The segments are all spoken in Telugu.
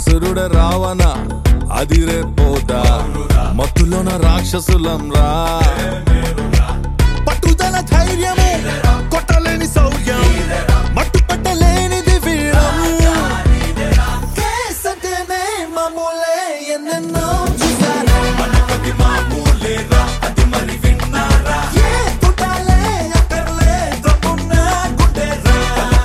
అసురుడ రావణ అదిరే పోతా మత్తులోన రాక్షసులం రా పట్టుదల ధైర్యము కొట్టలేని శౌర్యం మట్టు పట్టలేనిది వీరం కేసంటేనే మామూలే ఎన్నెన్నో చూసారా ఏ పుట్టాలే అక్కర్లే దమ్మున్నా గుండెరా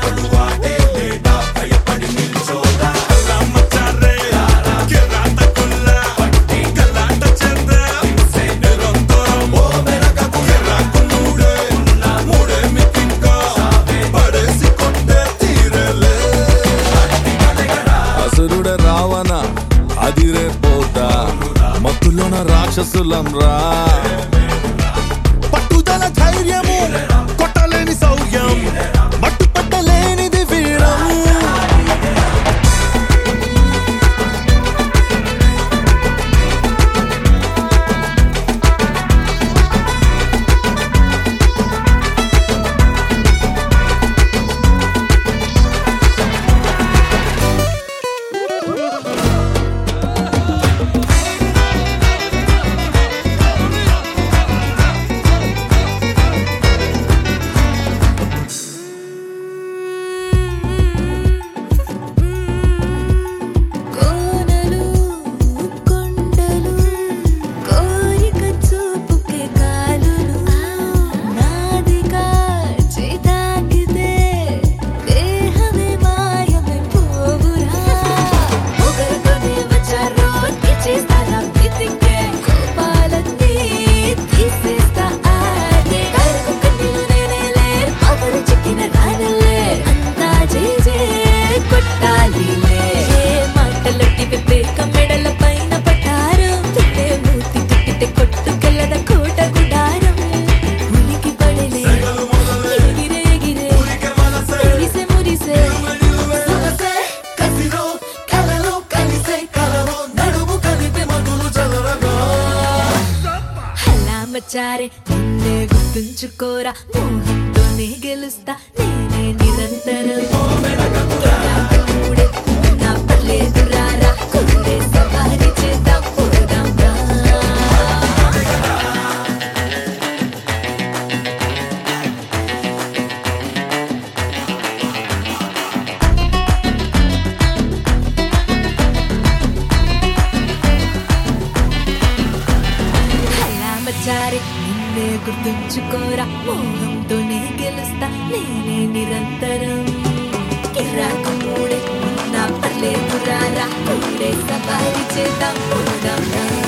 అసురుడ రావణ అదిరే పోతా మత్తులోన రాక్షసులం రా పట్టుదల ధైర్యము కొట్టలేని శౌర్యం మట్టు పట్టలేనిది వీరం కోనలు కొండలు కోరిక చూపుకే కాలులు నాదిగా చేతాకితే దేహమే మాయమే పోవురా ఒకరితోనే వచ్చారో చేస్తారా వెతికే కోపాలన్నీ తీసేస్తా ఆగే కరకు కన్నీళ్ళు నేనేలే పవరు చిక్కిన రానలే అంతా చేజే కొట్టాలిలే ఏ మాటలొట్టి వివేక మెడల పైన పట్టారం తిట్టే మూతి తిట్టితే కొట్టుకెళ్ళద కోట గుడారం ఉలికి పడలే ఎగిరే ఎగిరే మురిసే మురిసే సొగసే కసిరో కలలో కలిసే కలలో నడుము కలిపే మగులు చదరగా హలా మచారే నిన్నే గుర్తుంచుకోరా మోహంతోనే గెలుస్తా నేనే నిరంతరం మూడే నా పర్లేదు రారా కుర్రే సవారి చేద్దాం పోదాం రా హలా మచారే నిన్నే గుర్తుంచుకోరా మోహంతోనే గెలుస్తా నేనే నిరంతరం కిరాకు మూడే నా పర్లేదు రారా కూడే సవారి చేద్దాం పోదాం రా